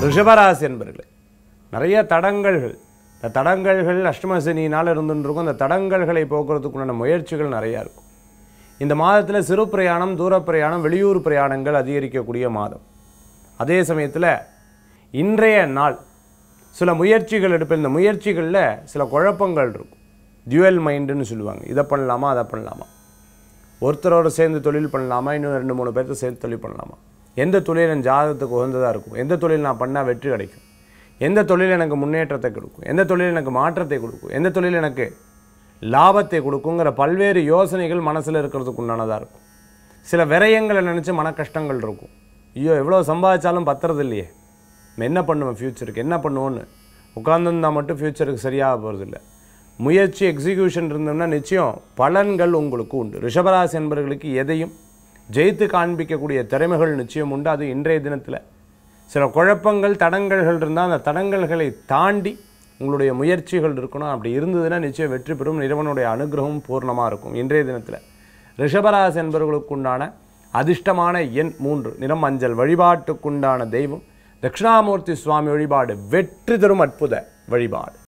ரிஷபராசி என்பர்களே நிறைய தடங்கல்கள் இந்த தடங்கல்கள் அஷ்டமசனியினால் இருந்துட்டு இருக்கும் அந்த தடங்கல்களை போக்குறதுக்குண்டான முயற்சிகள் நிறையா இருக்கும் இந்த மாதத்தில் சிறு பிரயாணம் தூர பிரயாணம் வெளியூர் பிரயாணங்கள் அதிகரிக்கக்கூடிய மாதம் அதே சமயத்தில் இன்றைய நாள் சில முயற்சிகள் எடுப்பேன் இந்த முயற்சிகளில் சில குழப்பங்கள் இருக்கும் டியூவல் மைண்டுன்னு சொல்லுவாங்க இதை பண்ணலாமா அதை பண்ணலாமா ஒருத்தரோட சேர்ந்து தொழில் பண்ணலாமா இன்னும் ரெண்டு மூணு பேர்த்த சேர்ந்து தொழில் பண்ணலாமா எந்த தொழில் என் ஜாதகத்துக்கு உகந்ததாக இருக்கும் எந்த தொழில் நான் பண்ணால் வெற்றி கிடைக்கும் எந்த தொழில் எனக்கு முன்னேற்றத்தை கொடுக்கும் எந்த தொழில் எனக்கு மாற்றத்தை கொடுக்கும் எந்த தொழில் எனக்கு லாபத்தை கொடுக்குங்கிற பல்வேறு யோசனைகள் மனசில் இருக்கிறதுக்கு உண்டானதாக இருக்கும் சில விரயங்களை நினச்சி மன கஷ்டங்கள் இருக்கும் ஐயோ எவ்வளோ சம்பாதிச்சாலும் பத்துறது இல்லையே நம்ம என்ன பண்ணுவேன் ஃப்யூச்சருக்கு என்ன பண்ணுவோன்னு உட்காந்துருந்தா மட்டும் ஃப்யூச்சருக்கு சரியாக போகிறதில்ல முயற்சி எக்ஸிக்யூஷன் இருந்தோம்னா நிச்சயம் பலன்கள் உங்களுக்கு உண்டு ரிஷபராசி என்பவர்களுக்கு எதையும் ஜெயித்து காண்பிக்கக்கூடிய திறமைகள் நிச்சயம் உண்டு அது இன்றைய தினத்தில் சில குழப்பங்கள் தடங்கல்கள் இருந்தால் அந்த தடங்கல்களை தாண்டி உங்களுடைய முயற்சிகள் இருக்கணும் அப்படி இருந்ததுன்னா நிச்சயம் வெற்றி பெறும் இறைவனுடைய அனுகிரகம் பூர்ணமாக இருக்கும் இன்றைய தினத்தில் ரிஷபராசி என்பவர்களுக்கு உண்டான அதிர்ஷ்டமான எண் மூன்று நிறம் மஞ்சள் வழிபாட்டுக்குண்டான தெய்வம் தட்சிணாமூர்த்தி சுவாமி வழிபாடு வெற்றி தரும் அற்புத வழிபாடு